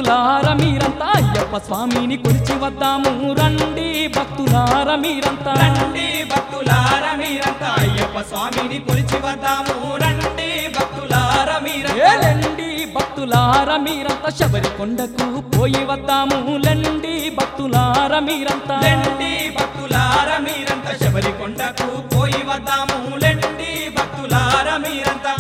భక్తులార మీరంతా అయ్యప్ప స్వామిని కొలిచి వద్దాము రండి భక్తులార మీరంతా రండి భక్తులార మీరంతా అయ్యప్ప స్వామిని కొలిచి వద్దాము రండి భక్తులార మీరంతా ఏలండి భక్తులార మీరంతా శబరి కొండకు పోయి వద్దాము లెండి భక్తులార మీరంతా లెండి భక్తులార మీరంతా శబరి కొండకు పోయి వద్దాము లెండి భక్తులార మీరంతా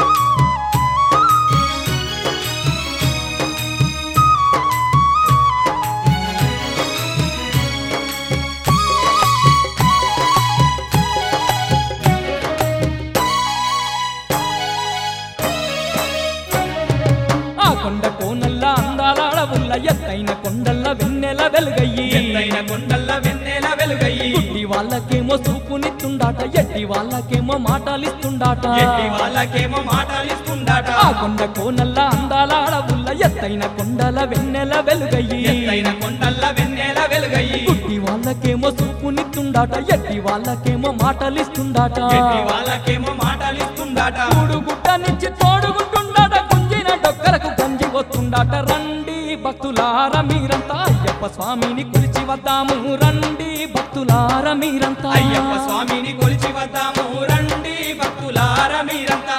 ఆ కొండ కోనల్ల అందాల అడవుల్ల ఎత్తైన కొండల్ల వెన్నెల వెలుగయ్యి ఎత్తైన కొండల్ల వెన్నెల వెలుగయ్యి గుడ్డి వాళ్ళకేమో చూపునిస్తుండాట ఎట్టి వాళ్ళకేమో మాటలిస్తుండాట ఎట్టి వాళ్ళకేమో మాటలిస్తుందట ఆ కొండ కోనల్ల అందాల అడవుల్ల ఎత్తైన కొండల వెన్నెల వెలుగయ్యి ఎత్తైన కొండల్ల వెన్నెల వెలుగయ్యి గుడ్డి వాళ్ళకేమో చూపునిస్తుండాట ఎట్టి వాళ్ళకేమో మాటలిస్తుండాట ఎట్టి వాళ్ళకేమో మాటలిస్తుందట మూడు గుడ్డ నుంచి తోడుగుంటుండాట గుంజిన డొక్కలకు గంజి వస్తుండాట రండి భక్తులార మీరంతా అయ్యప్ప స్వామిని కొలిచి వద్దాము రండి భక్తులార మీరంతా అయ్యప్ప స్వామిని కొలిచి వద్దాము రండి భక్తులార మీరంతా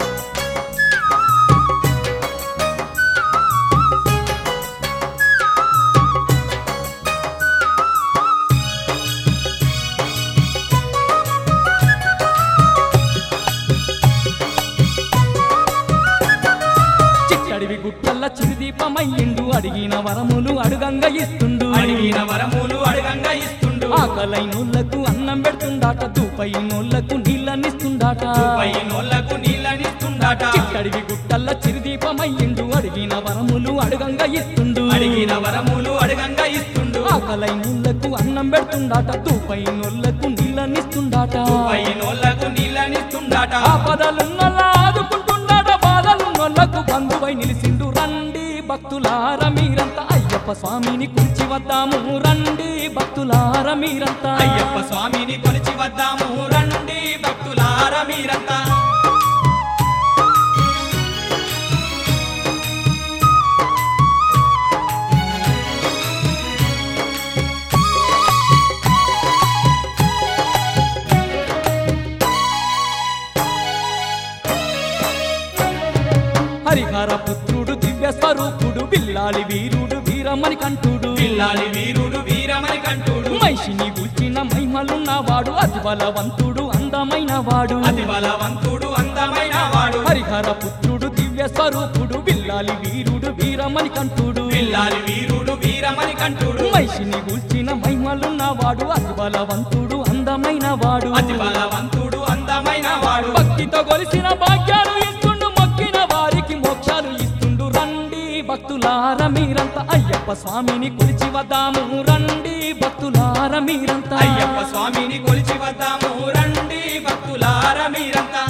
చిట్టడివి గుట్టల్ల చిరుదీపమయ్యిండు అడిగిన వరములు అడుగంగా ఇస్తుండు అడిగిన వరములు అడగంగా ఇస్తుండు ఆకలైనోళ్లకు అన్నం పెడుతుండాట దూపైనోళ్లకు నీళ్ళనిస్తుండాట పై నోళ్లకు నీళ్ళనిస్తుందట చిట్టడివి గుట్టల్ల చిరుదీపమయ్యిండు అడిగిన వరములు అడుగంగా ఇస్తుండు అడిగిన వరములు అడగంగా ఇస్తుండు ఆకలైనోళ్లకు అన్నం పెడుతుండాట దూపైనోళ్లకు నీళ్ళనిస్తుండాట పై నోళ్లకు నీళ్ళనిస్తుందట ఆపదలున్నలా ఆదుకుంటుండాట బాధలున్నోళ్లకు బంధువై నిలిసిండు రండి భక్తులార మీరంతా అయ్యప్ప స్వామిని కూర్చి వద్దాము రండి భక్తులార మీరంతా అయ్యప్ప స్వామిని కొలిచి వద్దాము రండి భక్తులార మీరంతా హరిహర పుత్రుడు దివ్య స్వరూపుడు బిల్లాలి వీరుడు వీరమని కంటుడు పిల్లాలి వీరుడు వీరమని కంటుడు మహిషిని గుల్చిన మహిమలున్నవాడు అతి బలవంతుడు అందమైన వాడు అతి బలవంతుడు అందమైన వాడు హరిహర పుత్రుడు దివ్య స్వరూపుడు బిల్లాలి వీరుడు వీరమని కంటుడు పిల్లాలి వీరుడు వీరమని కంటుడు మహిషిని గుల్చిన మహిమలున్నవాడు అతి బలవంతుడు అందమైన వాడు అతి బలవంతుడు అందమైన వాడు భక్తితో కొలిసిన భాగ్యాలు ఇస్తుండు మొక్కిన వారికి మోక్షాలు ఇస్తుండు రండి భక్తులార మీరంతా అయ్యప్ప స్వామిని కొలిచి వద్దాము రండి భక్తులార మీరంతా అయ్యప్ప స్వామిని కొలిచి వద్దాము రండి భక్తులార మీరంతా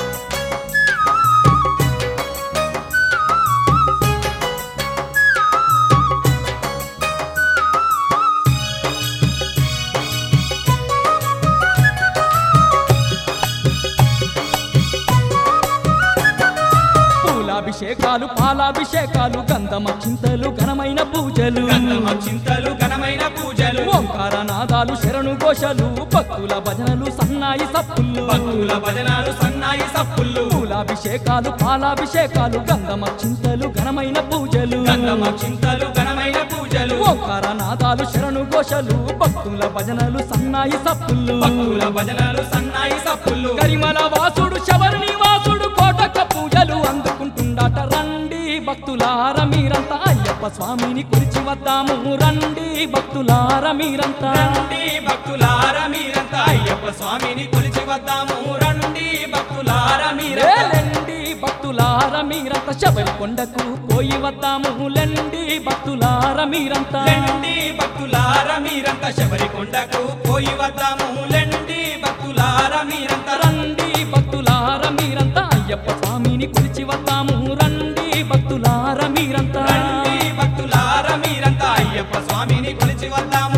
పూలాభిషేకాలు పాలాభిషేకాలు గంధమ చింతలు ఘనమైన పూజలు గంధమ చింతలు ఘనమైన పూజలు ఓంకార నాదాలు శరణు ఘోషలు భక్తుల భజనలు సన్నాయి సప్పుళ్ళు భక్తుల భజనాలు సన్నాయి సప్పుళ్ళు పూలాభిషేకాలు పాలాభిషేకాలు గంధమ చింతలు ఘనమైన పూజలు గంధమ చింతలు ఘనమైన పూజలు ఓంకార నాదాలు శరణు ఘోషలు భక్తుల భజనలు సన్నాయి సప్పుళ్ళు భక్తుల భజనాలు సన్నాయి సప్పుళ్ళు కరిమల వాసుడు శబరిని వాసుడు కోటక పూజలు అందుకుంటుండట రండి భక్తులార మీరంతా అయ్యప్ప స్వామిని కొలిచి వద్దాము రండి భక్తులార మీరంతా రండి భక్తులార మీరంతా అయ్యప్ప స్వామిని కొలిచి వద్దాము రండి భక్తులార మీరంతా లేలండి భక్తులార మీరంతా శబరి కొండకు పోయి వద్దాము లెండి భక్తులార మీరంతా లెండి భక్తులార మీరంతా శబరి కొండకు పోయి వద్దాము లెండి భక్తులార మీరంతా రండి భక్తులార మీరంతా అయ్యప్ప స్వామిని కొలిచి వద్దాము రండి భక్తులార మీరంతా రండి భక్తులార మీరంతా అయ్యప్ప స్వామిని కొలిచి వద్దాము